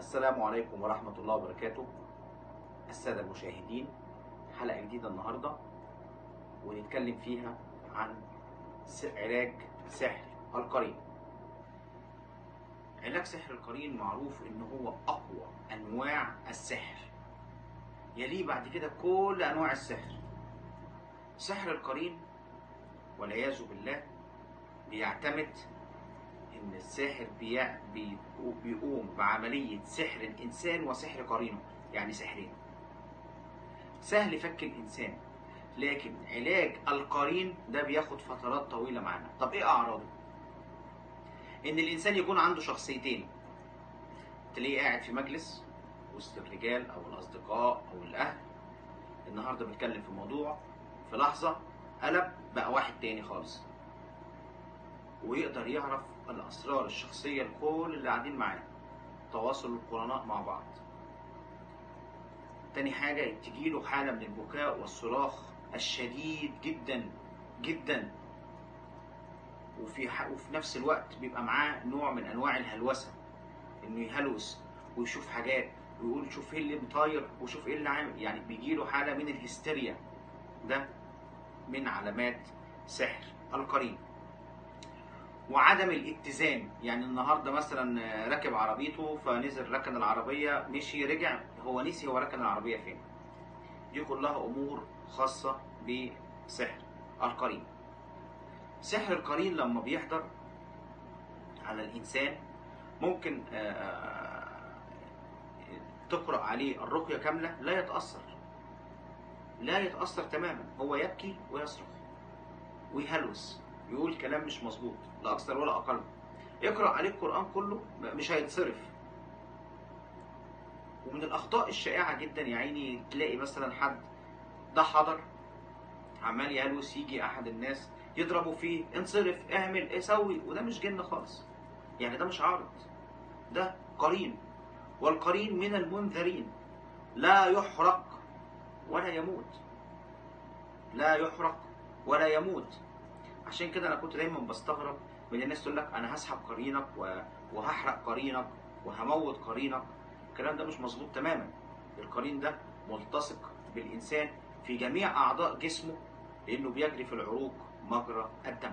السلام عليكم ورحمة الله وبركاته السادة المشاهدين حلقة جديدة النهاردة ونتكلم فيها عن س- علاج سحر القرين علاج سحر القرين معروف ان هو اقوى انواع السحر يليه بعد كده كل انواع السحر سحر القرين والعياذ بالله بيعتمد ان الساحر بيع- بي- بيقوم بعملية سحر الانسان وسحر قرينه يعني سحرين سهل فك الانسان لكن علاج القرين ده بياخد فترات طويلة معانا طب ايه اعراضه ان الانسان يكون عنده شخصيتين تلاقيه قاعد في مجلس وسط الرجال او الاصدقاء او الاهل النهارده بنتكلم في موضوع في لحظة قلب بقى واحد تاني خالص ويقدر يعرف الأسرار الشخصية لكل اللي قاعدين معاه تواصل القرناء مع بعض تاني حاجة تجيله حالة من البكاء والصراخ الشديد جدا جدا وفي ح... وفي نفس الوقت بيبقى معاه نوع من أنواع الهلوسة إنه يهلوس ويشوف حاجات ويقول شوف ايه اللي مطاير وشوف ايه اللي عامل يعني بيجيله حالة من الهستيريا ده من علامات سحر القرين وعدم الاتزان يعني النهارده مثلا راكب عربيته فنزل ركن العربيه مشي رجع هو نسي هو ركن العربيه فين دي كلها امور خاصه بسحر القرين سحر القرين لما بيحضر على الانسان ممكن آه، تقرا عليه الرقيه كامله لا يتاثر لا يتاثر تماما هو يبكي ويصرخ ويهلوس يقول كلام مش مظبوط لا اكثر ولا اقل يقرا عليه القران كله مش هيتصرف ومن الاخطاء الشائعه جدا يا عيني تلاقي مثلا حد ده حضر عمال يهلوس يجي احد الناس يضربوا فيه انصرف اعمل اسوي وده مش جن خالص يعني ده مش عارض ده قرين والقرين من المنذرين لا يحرق ولا يموت لا يحرق ولا يموت عشان كده انا كنت دايما بستغرب من الناس تقول لك انا هسحب قرينك و- وهحرق قرينك وهموت قرينك الكلام ده مش مظبوط تماما القرين ده ملتصق بالانسان في جميع اعضاء جسمه لانه بيجري في العروق مجرى الدم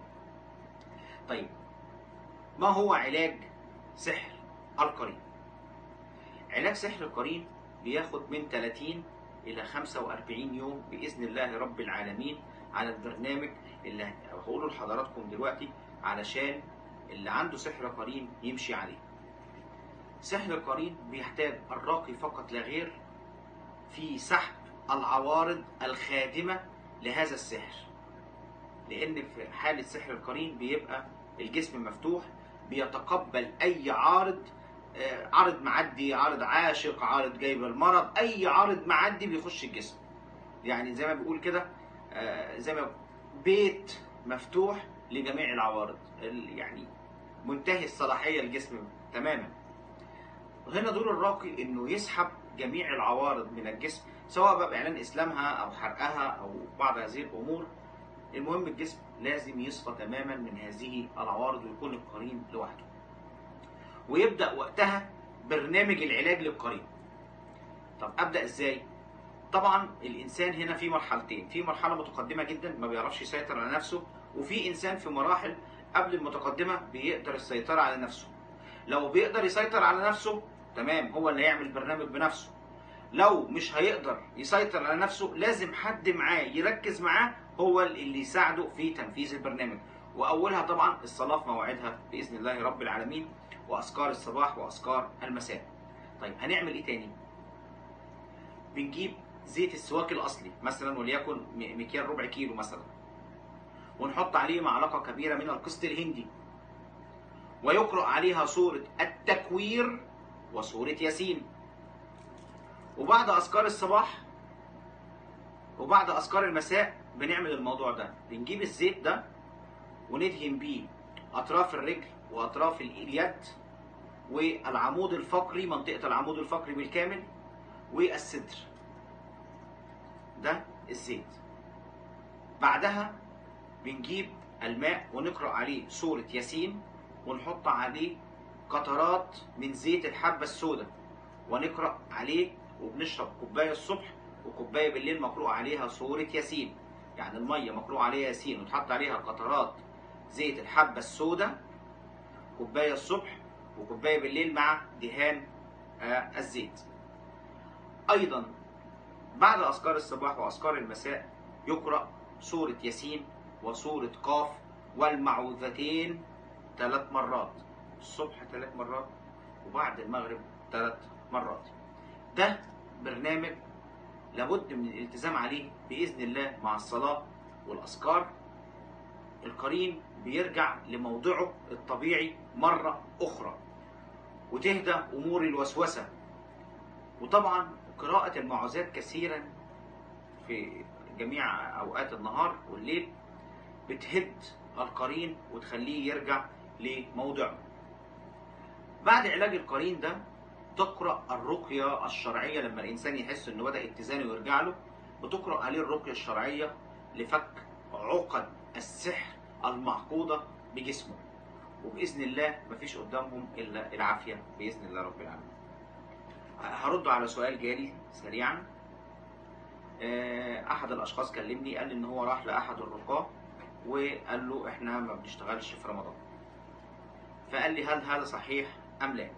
طيب ما هو علاج سحر القرين علاج سحر القرين بياخد من 30 الى 45 يوم باذن الله رب العالمين على البرنامج اللي هقوله لحضراتكم دلوقتي علشان اللي عنده سحر قرين يمشي عليه سحر القرين بيحتاج الراقي فقط لا غير في سحب العوارض الخادمة لهذا السحر لأن في حالة سحر القرين بيبقى الجسم مفتوح بيتقبل أي عارض آه، عارض معدي عارض عاشق عارض جايب المرض أي عارض معدي بيخش الجسم يعني زي ما بيقول كده آه، زي ما بيت مفتوح لجميع العوارض ال- يعني منتهي الصلاحيه الجسم تماما وهنا دور الراقي انه يسحب جميع العوارض من الجسم سواء بقى باعلان اسلامها او حرقها او بعض هذه الامور المهم الجسم لازم يصفى تماما من هذه العوارض ويكون القرين لوحده ويبدا وقتها برنامج العلاج للقرين طب ابدا ازاي طبعا الانسان هنا في مرحلتين في مرحله متقدمه جدا ما بيعرفش يسيطر على نفسه وفي انسان في مراحل قبل المتقدمه بيقدر السيطره على نفسه لو بيقدر يسيطر على نفسه تمام هو اللي هيعمل برنامج بنفسه لو مش هيقدر يسيطر على نفسه لازم حد معاه يركز معاه هو اللي يساعده في تنفيذ البرنامج واولها طبعا الصلاه في موعدها باذن الله رب العالمين واذكار الصباح واذكار المساء طيب هنعمل ايه تاني بنجيب زيت السواك الاصلي مثلا وليكن م- مكيال ربع كيلو مثلا ونحط عليه معلقه كبيره من القسط الهندي ويقرا عليها سوره التكوير وسوره ياسين وبعد اذكار الصباح وبعد اذكار المساء بنعمل الموضوع ده بنجيب الزيت ده وندهن بيه اطراف الرجل واطراف اليد والعمود الفقري منطقه العمود الفقري بالكامل والصدر ده الزيت بعدها بنجيب الماء ونقرأ عليه سورة ياسين ونحط عليه قطرات من زيت الحبة السوداء ونقرأ عليه وبنشرب كوباية الصبح وكوباية بالليل مقروء عليها سورة ياسين يعني المية مقروء عليها ياسين وتحط عليها قطرات زيت الحبة السوداء كوباية الصبح وكوباية بالليل مع دهان آه، الزيت أيضا بعد أذكار الصباح وأذكار المساء يقرأ سورة ياسين وسورة قاف والمعوذتين ثلاث مرات الصبح ثلاث مرات وبعد المغرب ثلاث مرات ده برنامج لابد من الالتزام عليه بإذن الله مع الصلاة والأذكار القرين بيرجع لموضعه الطبيعي مرة أخرى وتهدى أمور الوسوسة وطبعا قراءة المعوذات كثيرا في جميع أوقات النهار والليل بتهد القرين وتخليه يرجع لموضعه بعد علاج القرين ده تقرأ الرقية الشرعية لما الإنسان يحس إنه بدأ اتزانه ويرجع له بتقرأ عليه الرقية الشرعية لفك عقد السحر المعقودة بجسمه وبإذن الله مفيش قدامهم إلا العافية بإذن الله رب العالمين هرد على سؤال جالي سريعا آه، أحد الأشخاص كلمني قال لي إن هو راح لأحد الرقاة وقال له إحنا ما بنشتغلش في رمضان فقال لي هل هذا صحيح أم لا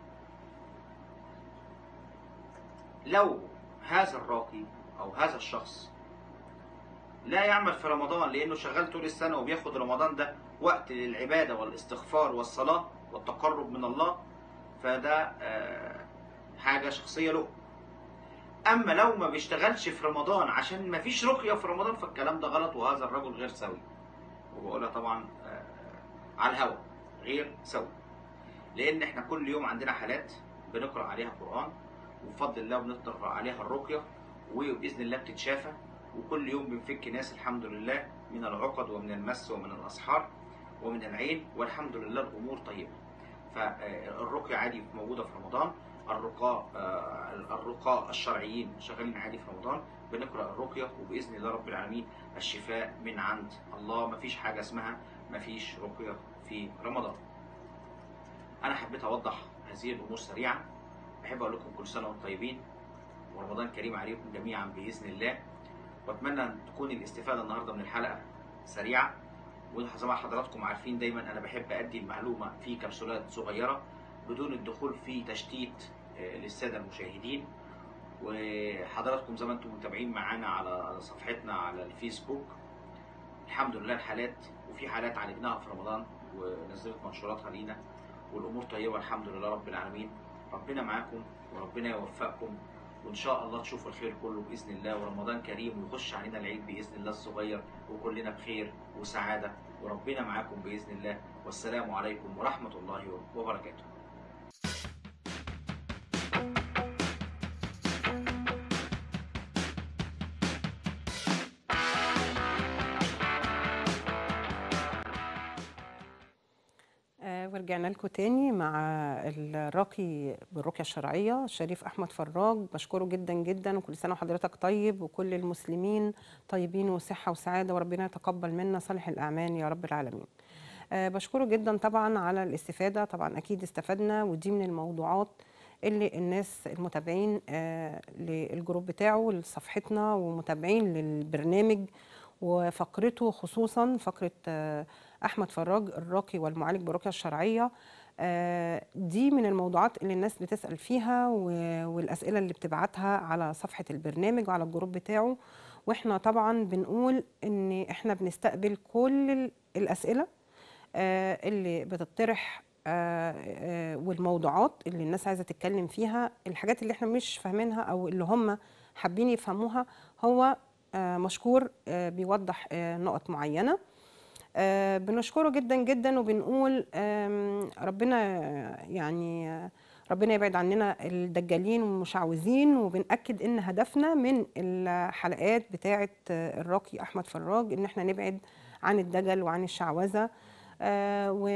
لو هذا الراقي أو هذا الشخص لا يعمل في رمضان لأنه شغال طول السنة وبياخد رمضان ده وقت للعبادة والاستغفار والصلاة والتقرب من الله فده آه، حاجة شخصية له أما لو ما بيشتغلش في رمضان عشان ما فيش رقية في رمضان فالكلام ده غلط وهذا الرجل غير سوي وبقولها طبعا آه، على الهوا غير سوي لأن احنا كل يوم عندنا حالات بنقرأ عليها قرآن وبفضل الله بنقرأ عليها الرقية وبإذن الله بتتشافى وكل يوم بنفك ناس الحمد لله من العقد ومن المس ومن الأسحار ومن العين والحمد لله الأمور طيبة فالرقية عادي موجودة في رمضان الرقاء آه، الرقاء الشرعيين شغالين عادي في رمضان بنقرأ الرقية وبإذن الله رب العالمين الشفاء من عند الله مفيش حاجة اسمها مفيش رقية في رمضان أنا حبيت أوضح هذه الأمور سريعا بحب أقول لكم كل سنة وأنتم طيبين ورمضان كريم عليكم جميعا بإذن الله وأتمنى أن تكون الاستفادة النهاردة من الحلقة سريعة وزي ما حضراتكم عارفين دايما أنا بحب أدي المعلومة في كبسولات صغيرة بدون الدخول في تشتيت آه، للسادة المشاهدين وحضراتكم زي ما انتم متابعين معانا على صفحتنا على الفيسبوك الحمد لله الحالات وفي حالات عالجناها في رمضان ونزلت منشوراتها لينا والامور طيبه الحمد لله رب العالمين ربنا معاكم وربنا يوفقكم وان شاء الله تشوفوا الخير كله باذن الله ورمضان كريم ويخش علينا العيد باذن الله الصغير وكلنا بخير وسعاده وربنا معاكم باذن الله والسلام عليكم ورحمه الله وبركاته آه، ورجعنا لكم تاني مع الراقي بالرقية الشرعية الشريف أحمد فراج بشكره جدا جدا وكل سنة وحضرتك طيب وكل المسلمين طيبين وصحة وسعادة وربنا يتقبل منا صالح الأعمال يا رب العالمين آه، بشكره جدا طبعا على الاستفادة طبعا أكيد استفدنا ودي من الموضوعات اللي الناس المتابعين آه، للجروب بتاعه لصفحتنا ومتابعين للبرنامج وفقرته خصوصا فقرة آه، أحمد فراج الراقي والمعالج بالرقية الشرعية آه، دي من الموضوعات اللي الناس بتسأل فيها و- والأسئلة اللي بتبعتها على صفحة البرنامج وعلى الجروب بتاعه واحنا طبعا بنقول ان احنا بنستقبل كل ال- الأسئلة آه، اللي بتطرح آه، آه، والموضوعات اللي الناس عايزة تتكلم فيها الحاجات اللي احنا مش فاهمينها او اللي هم حابين يفهموها هو آه، مشكور آه، بيوضح آه، نقط معينة آه، بنشكره جدا جدا وبنقول آم، ربنا آه، يعني آه، ربنا يبعد عننا الدجالين والمشعوذين وبنأكد ان هدفنا من الحلقات بتاعه آه، الراقي احمد فراج ان احنا نبعد عن الدجل وعن الشعوذه آه، و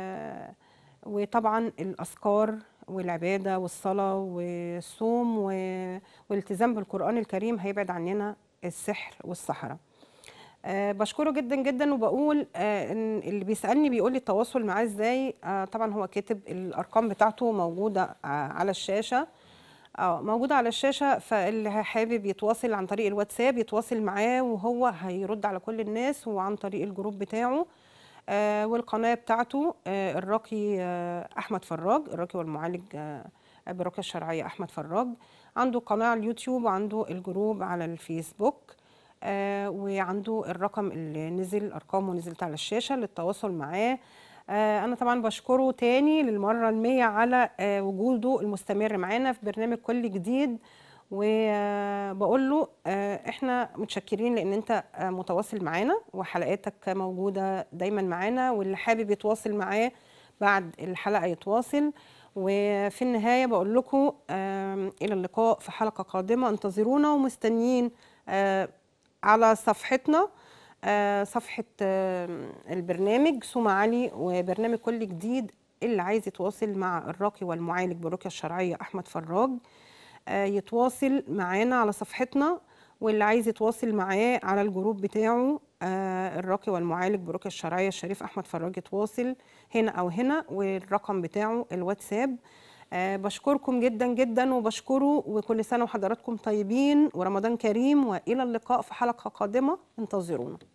وطبعا الاذكار والعباده والصلاه والصوم و- والالتزام بالقران الكريم هيبعد عننا السحر والسحره آه بشكره جدا جدا وبقول آه ان اللي بيسالني بيقول لي التواصل معاه ازاي آه طبعا هو كاتب الارقام بتاعته موجوده آه على الشاشه اه موجوده على الشاشه فاللي حابب يتواصل عن طريق الواتساب يتواصل معاه وهو هيرد على كل الناس وعن طريق الجروب بتاعه آه والقناه بتاعته آه الراقي آه احمد فراج الراقي والمعالج آه بالرقيه الشرعيه احمد فراج عنده قناه على اليوتيوب وعنده الجروب على الفيسبوك آه وعنده الرقم اللي نزل ارقامه نزلت على الشاشه للتواصل معاه آه انا طبعا بشكره تاني للمره المية على آه وجوده المستمر معانا في برنامج كل جديد وبقول له آه احنا متشكرين لان انت آه متواصل معانا وحلقاتك موجوده دايما معانا واللي حابب يتواصل معاه بعد الحلقه يتواصل وفي النهايه بقول لكم آه الى اللقاء في حلقه قادمه انتظرونا ومستنيين آه على صفحتنا آه صفحة آه البرنامج سوما علي وبرنامج كل جديد اللي عايز يتواصل مع الراقي والمعالج بالرقية الشرعية أحمد فراج آه يتواصل معانا على صفحتنا واللي عايز يتواصل معاه على الجروب بتاعه الراقي والمعالج بالرقية الشرعية الشريف أحمد فراج يتواصل هنا أو هنا والرقم بتاعه الواتساب أه بشكركم جدا جدا وبشكره وكل سنة وحضراتكم طيبين ورمضان كريم وإلى اللقاء في حلقة قادمة انتظرونا